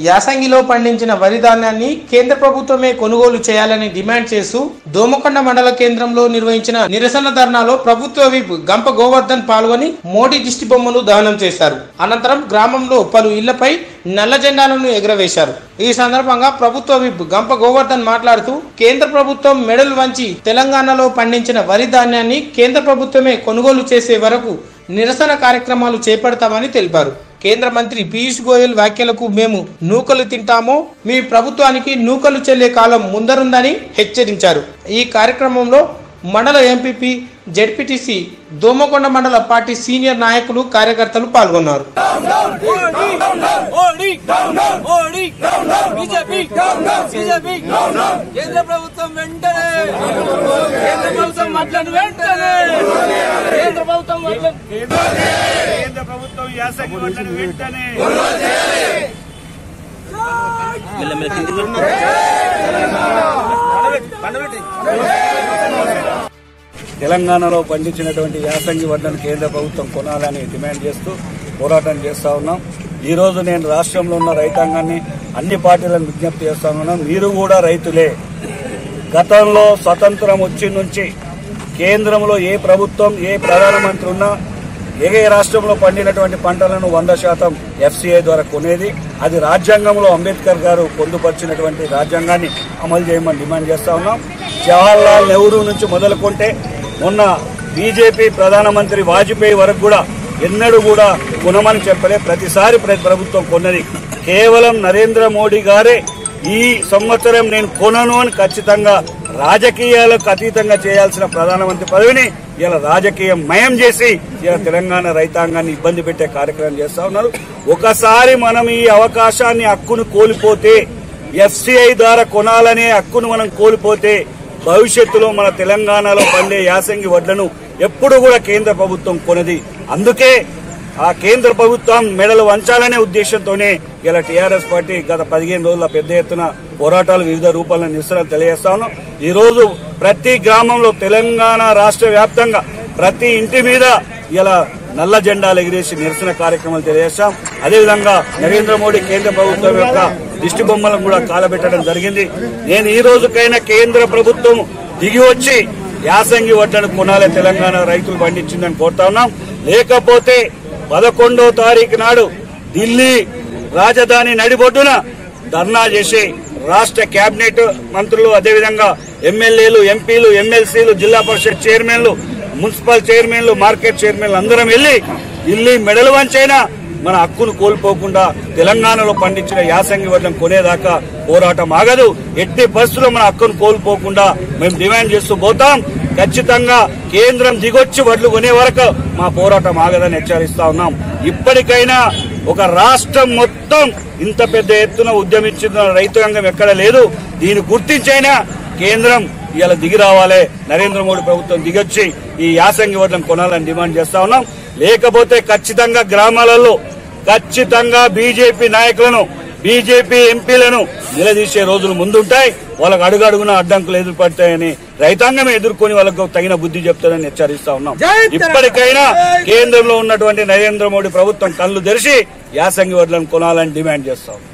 యాసంగిలో పండించిన వరి ధాన్యాన్ని కేంద్ర ప్రభుత్వమే కొనుగోలు చేయాలని డిమాండ్ చేస్తూ దోమకొండ మండల కేంద్రంలో నిర్వహించిన నిరసన ధర్నాలో ప్రభుత్వ విప్ గంప గోవర్ధన్ పాల్గొని మోడీ దిష్టి బొమ్మను దహనం చేశారు అనంతరం గ్రామంలో పలు ఇళ్లపై నల్ల జెండాలను ఎగురవేశారు ఈ సందర్భంగా ప్రభుత్వ విప్ గంప గోవర్ధన్ మాట్లాడుతూ కేంద్ర ప్రభుత్వం మెడలు వంచి తెలంగాణలో పండించిన వరి ధాన్యాన్ని కేంద్ర ప్రభుత్వమే కొనుగోలు చేసే వరకు నిరసన కార్యక్రమాలు చేపడతామని తెలిపారు కేంద్ర మంత్రి పీయూష్ గోయల్ వ్యాఖ్యలకు మేము నూకలు తింటామో మీ ప్రభుత్వానికి నూకలు చెల్లే కాలం ముందరుందని హెచ్చరించారు ఈ కార్యక్రమంలో మండల ఎంపీపీ జెడ్పీటీసీ దోమకొండ మండల పార్టీ సీనియర్ నాయకులు కార్యకర్తలు పాల్గొన్నారు మోడీ మోడీ బీజేపీ బీజేపీ కేంద్ర ప్రభుత్వం వెంటనే కేంద్ర ప్రభుత్వం మాట్లాడి వెంటనే కేంద్ర ప్రభుత్వం మాట్లాడి కేంద్ర ప్రభుత్వం యాసంగి వడ్లను వెంటనే తెలంగాణలో పండించినటువంటి యాసంగి వడ్లను కేంద్ర ప్రభుత్వం కొనాలని డిమాండ్ చేస్తూ పోరాటం చేస్తా ఉన్నాం ఈ రోజు నేను రాష్ట్రంలో ఉన్న రైతాంగాన్ని అన్ని పార్టీలను విజ్ఞప్తి చేస్తా ఉన్నాం మీరు కూడా రైతులే గతంలో స్వతంత్రం వచ్చి నుంచి కేంద్రంలో ఏ ప్రభుత్వం ఏ ప్రధానమంత్రి ఉన్నా ఏ రాష్ట్రంలో పండినటువంటి పంటలను వంద శాతం ఎఫ్సీఐ ద్వారా కొనేది అది రాజ్యాంగంలో అంబేద్కర్ గారు పొందుపరిచినటువంటి రాజ్యాంగాన్ని అమలు చేయమని డిమాండ్ చేస్తా ఉన్నాం జవహర్లాల్ నెహ్రూ నుంచి మొదలుకుంటే మొన్న బీజేపీ ప్రధానమంత్రి వాజ్పేయి వరకు కూడా ఎన్నడూ కూడా కొనమని చెప్పలే ప్రతిసారి ప్రతి ప్రభుత్వం కొన్నది కేవలం నరేంద్ర మోడీ గారే ఈ సంవత్సరం నేను కొనను అని ఖచ్చితంగా రాజకీయాలకు అతీతంగా చేయాల్సిన ప్రధానమంత్రి పదవిని ఇలా రాజకీయం మయం చేసి ఇలా తెలంగాణ రైతాంగాన్ని ఇబ్బంది పెట్టే కార్యక్రమం చేస్తా ఉన్నారు ఒకసారి మనం ఈ అవకాశాన్ని హక్కును కోల్పోతే ఎఫ్సిఐ ద్వారా కొనాలనే హక్కును మనం కోల్పోతే భవిష్యత్తులో మన తెలంగాణలో పండే యాసంగి వడ్లను ఎప్పుడు కూడా కేంద్ర ప్రభుత్వం కొనది అందుకే ఆ కేంద్ర ప్రభుత్వం మెడలు వంచాలనే ఉద్దేశంతోనే ఇలా టీఆర్ఎస్ పార్టీ గత పదిహేను రోజుల పెద్ద ఎత్తున పోరాటాలు వివిధ రూపాల్లో నిరసన తెలియజేస్తా ఉన్నాం ఈ రోజు ప్రతి గ్రామంలో తెలంగాణ రాష్ట్ర వ్యాప్తంగా ప్రతి ఇంటి మీద ఇలా నల్ల జెండాలు ఎగిరేసి నిరసన కార్యక్రమాలు తెలియజేస్తాం అదేవిధంగా నరేంద్ర మోడీ కేంద్ర ప్రభుత్వం యొక్క దిష్టి బొమ్మలను కూడా కాలబెట్టడం జరిగింది నేను ఈ రోజుకైనా కేంద్ర ప్రభుత్వం దిగి వచ్చి యాసంగి వడ్లను కొనాలి తెలంగాణ రైతులు పండించిందని కోరుతా ఉన్నాం లేకపోతే పదకొండో తారీఖు నాడు ఢిల్లీ రాజధాని నడిబొడ్డున ధర్నా చేసి రాష్ట్ర కేబినెట్ మంత్రులు అదేవిధంగా ఎమ్మెల్యేలు ఎంపీలు ఎమ్మెల్సీలు జిల్లా పరిషత్ చైర్మన్లు మున్సిపల్ చైర్మన్లు మార్కెట్ చైర్మన్లు అందరం వెళ్లి ఢిల్లీ మెడలు వంచైనా మన హక్కును కోల్పోకుండా తెలంగాణలో పండించిన యాసంగి వడ్లను కొనేదాకా పోరాటం ఆగదు ఎట్టి పరిస్థితుల్లో మన హక్కును కోల్పోకుండా మేము డిమాండ్ చేస్తూ పోతాం ఖచ్చితంగా కేంద్రం దిగొచ్చి వడ్లు కొనే వరకు మా పోరాటం ఆగదని హెచ్చరిస్తా ఉన్నాం ఇప్పటికైనా ఒక రాష్ట్రం మొత్తం ఇంత పెద్ద ఎత్తున ఉద్యమించిన రైతాంగం ఎక్కడ లేదు దీన్ని గుర్తించైనా కేంద్రం ఇలా దిగి రావాలి నరేంద్ర మోడీ ప్రభుత్వం దిగొచ్చి ఈ యాసంగి వడ్లను కొనాలని డిమాండ్ చేస్తా ఉన్నాం లేకపోతే ఖచ్చితంగా గ్రామాలలో ఖచ్చితంగా బీజేపీ నాయకులను బీజేపీ ఎంపీలను నిలదీసే రోజులు ముందుంటాయి వాళ్ళకు అడుగడుగున అడ్డంకులు ఎదురుపడతాయని రైతాంగం ఎదుర్కొని వాళ్ళకు తగిన బుద్ధి చెప్తారని హెచ్చరిస్తా ఉన్నాం ఇప్పటికైనా కేంద్రంలో ఉన్నటువంటి నరేంద్ర మోడీ ప్రభుత్వం కళ్ళు తెరిచి యాసంగి వడ్లను కొనాలని డిమాండ్ చేస్తాం